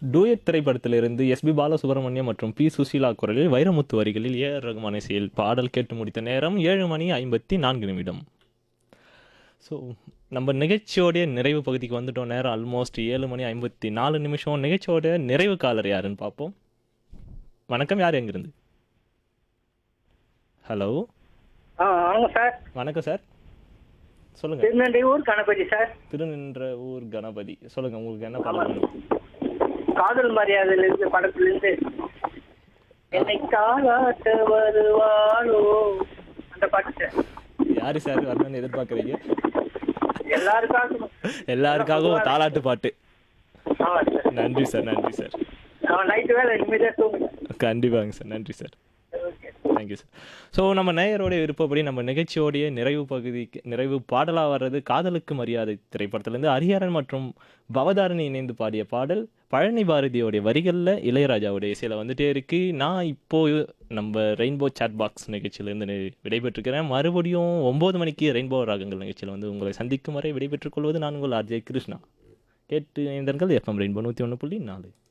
Duet திரைப்படத்திலிருந்து SP Balasubramaniam மற்றும் B Susheela குரலில் வைரமுத்து வரிகளில் ஏ ஆர் ரகுமான் இசையில் பாடல் கேட்டு முடித்த நேரம் ஏழு மணி ஐம்பத்தி நான்கு நிமிடம் ஸோ நம்ம நிகழ்ச்சியோடைய நிறைவு பகுதிக்கு வந்துட்டோம் நேரம் ஆல்மோஸ்ட் ஏழு மணி ஐம்பத்தி நாலு நிமிஷம் நிகழ்ச்சியோட நிறைவு காலர் யாருன்னு பார்ப்போம் வணக்கம் யார் எங்கிருந்து ஹலோ ஆ வாங்க சார் வணக்கம் சார் சொல்லுங்க திருநெல்வேலூர் கணபதி சார் திருநின்ற ஊர் கணபதி சொல்லுங்க உங்களுக்கு என்ன ஆமா. பாடல் வேணும்? காதல் மரியாதையில இருந்து படத்துல இருந்து என்னை காலாட்ட வருவாளோ அந்த பாட்டு சார் யாரு சார் வரணும்னு எதிர்பார்க்குறீங்க எல்லாருக்காகவும் எல்லாருக்காகவும் தாலாட்டு பாட்டு ஆமா சார் நன்றி சார் நன்றி சார் அவன் நைட்டு வேலை நிம்மதியாக தூங்குங்க கண்டிப்பாங்க சார் நன்றி sir okay thank you sir so நம்ம நேயரோட விருப்பப்படி நம்ம நிகழ்ச்சியோடைய நிறைவு பகுதிக்கு நிறைவு பாடலாக வர்றது காதலுக்கு மரியாதை திரைப்படத்திலேருந்து ஹரிஹரன் மற்றும் பவதாரணி இணைந்து பாடிய பாடல் பழனி பாரதியோடைய வரிகளில் இளையராஜாவுடைய இசையில் வந்துட்டே இருக்கு நான் இப்போ நம்ம ரெயின்போ சாட் பாக்ஸ் நிகழ்ச்சியிலேருந்து விடைபெற்றுக்கிறேன் மறுபடியும் ஒம்பது மணிக்கு ரெயின்போ ராகங்கள் நிகழ்ச்சியில் வந்து உங்களை சந்திக்கும் வரை விடைபெற்றுக் கொள்வது நான் உங்கள் ஆர்ஜே கிருஷ்ணா கேட்டு இணைந்தர்கள் எஃப்எம் ரெயின்போ நூற்றி ஒன்று புள்ளி நாலு